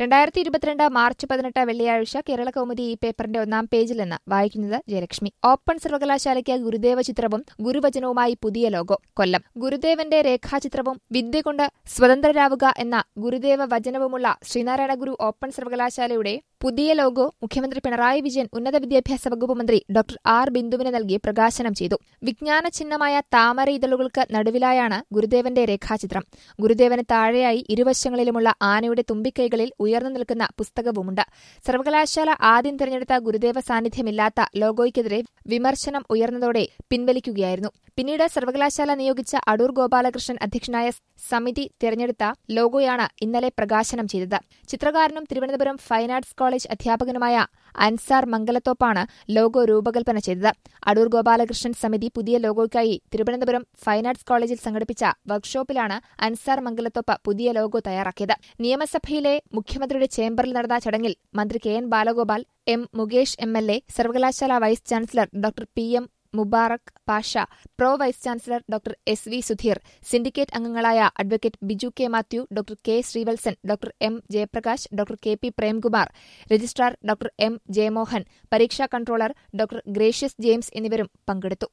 രണ്ടായിരത്തി ഇരുപത്തിരണ്ട് മാർച്ച് പതിനെട്ട് വെള്ളിയാഴ്ച കേരള കൗമുദി ഈ പേപ്പറിന്റെ ഒന്നാം പേജിൽ നിന്ന് വായിക്കുന്നത് ജയലക്ഷ്മി ഓപ്പൺ സർവകലാശാലയ്ക്ക് ഗുരുദേവ ചിത്രവും ഗുരുവചനവുമായി പുതിയ ലോഗോ കൊല്ലം ഗുരുദേവന്റെ രേഖാചിത്രവും വിദ്യ കൊണ്ട് സ്വതന്ത്രരാവുക എന്ന ഗുരുദേവ വചനവുമുള്ള ശ്രീനാരായണ ഗുരു ഓപ്പൺ സർവകലാശാലയുടെ പുതിയ ലോഗോ മുഖ്യമന്ത്രി പിണറായി വിജയൻ ഉന്നത വിദ്യാഭ്യാസ വകുപ്പ് മന്ത്രി ഡോക്ടർ ആർ ബിന്ദുവിന് നൽകി പ്രകാശനം ചെയ്തു വിജ്ഞാന ചിഹ്നമായ താമര ഇതളുകൾക്ക് നടുവിലായാണ് ഗുരുദേവന്റെ രേഖാചിത്രം ഗുരുദേവന് താഴെയായി ഇരുവശങ്ങളിലുമുള്ള ആനയുടെ തുമ്പിക്കൈകളിൽ ഉയർന്നു നിൽക്കുന്ന പുസ്തകവുമുണ്ട് സർവകലാശാല ആദ്യം തിരഞ്ഞെടുത്ത ഗുരുദേവ സാന്നിധ്യമില്ലാത്ത ലോഗോയ്ക്കെതിരെ വിമർശനം ഉയർന്നതോടെ പിൻവലിക്കുകയായിരുന്നു പിന്നീട് സർവകലാശാല നിയോഗിച്ച അടൂർ ഗോപാലകൃഷ്ണൻ അധ്യക്ഷനായ സമിതി തിരഞ്ഞെടുത്ത ലോഗോയാണ് ഇന്നലെ പ്രകാശനം ചെയ്തത് ചിത്രകാരനും തിരുവനന്തപുരം ഫൈൻ ആർട്സ് കോളേജ് അധ്യാപകനുമായ അൻസാർ മംഗലത്തോപ്പാണ് ലോഗോ രൂപകൽപ്പന ചെയ്തത് അടൂർ ഗോപാലകൃഷ്ണൻ സമിതി പുതിയ ലോഗോയ്ക്കായി തിരുവനന്തപുരം ഫൈൻ ആർട്സ് കോളേജിൽ സംഘടിപ്പിച്ച വർക്ക്ഷോപ്പിലാണ് അൻസാർ മംഗലത്തോപ്പ് പുതിയ ലോഗോ തയ്യാറാക്കിയത് നിയമസഭയിലെ മുഖ്യമന്ത്രിയുടെ ചേംബറിൽ നടന്ന ചടങ്ങിൽ മന്ത്രി K N Balagopal M Mukesh M L A സർവകലാശാല vice chancellor doctor P M Mubarak Pasha pro vice chancellor doctor S V Sudheer syndicate അംഗങ്ങളായ advocate Biju K Mathew doctor K Sreevalsan doctor M Jayaprakash doctor K P Premkumar registrar doctor M Jayamohan പരീക്ഷാ കൺട്രോളർ ഡോക്ടർ ഗ്രേഷ്യസ് ജെയിംസ് എന്നിവരും പങ്കെടുത്തു